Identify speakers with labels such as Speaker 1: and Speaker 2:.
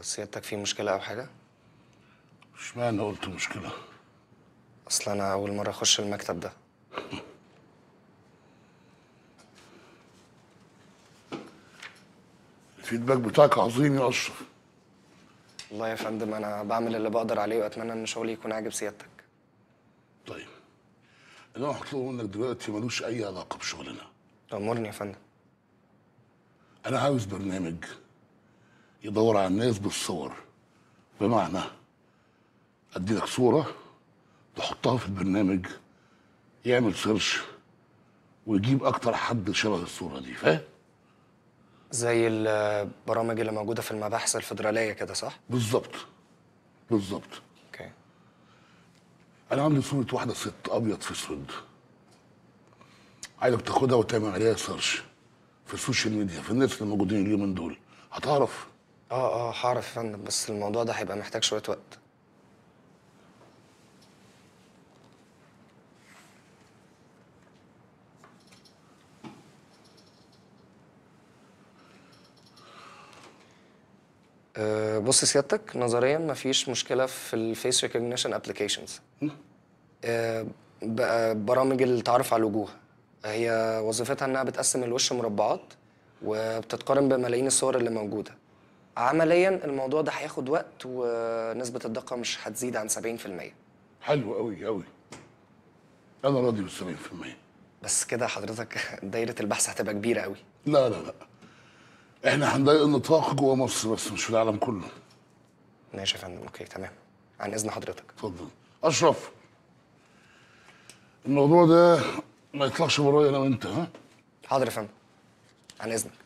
Speaker 1: سيادتك في مشكلة أو حاجة؟
Speaker 2: اشمعنى قلت مشكلة
Speaker 1: أصل أنا أول مرة أخش المكتب ده
Speaker 2: الفيدباك بتاعك عظيم يا اشرف
Speaker 1: والله يا فندم أنا بعمل اللي بقدر عليه وأتمنى إن شغلي يكون عاجب سيادتك
Speaker 2: طيب اللي انا هطلبه منك دلوقتي ملوش اي علاقة بشغلنا
Speaker 1: تأمرني يا فندم
Speaker 2: انا عاوز برنامج يدور على الناس بالصور بمعنى ادي لك صورة تحطها في البرنامج يعمل سيرش ويجيب اكتر حد شبه الصورة دي فاهم
Speaker 1: زي البرامج اللي موجودة في المباحث الفيدرالية كده صح؟
Speaker 2: بالظبط بالظبط
Speaker 1: أوكي
Speaker 2: انا عندي صورة واحدة ست ابيض في اسود عايزك تاخدها وتعمل عليها سيرش في السوشيال ميديا في الناس اللي موجودين اليومين دول هتعرف
Speaker 1: اه اه هعرف يا فندم بس الموضوع ده هيبقى محتاج شوية وقت أه بص سيادتك نظريا مفيش مشكلة في الفيس ريكوجنيشن ابلكيشنز برامج التعرف على الوجوه هي وظيفتها انها بتقسم الوش مربعات وبتتقارن بملايين الصور اللي موجودة عمليا الموضوع ده هياخد وقت ونسبة الدقة مش هتزيد عن 70%
Speaker 2: حلو قوي قوي انا راضي بال 70%
Speaker 1: بس كده حضرتك دايرة البحث هتبقى كبيرة قوي
Speaker 2: لا لا لا احنا هنضيق النطاق جوه مصر بس مش في العالم كله
Speaker 1: ماشي يا فندم اوكي تمام عن اذن حضرتك
Speaker 2: اتفضل اشرف الموضوع ده ما يطلعش ورايا انا وانت ها
Speaker 1: حاضر يا فندم عن اذنك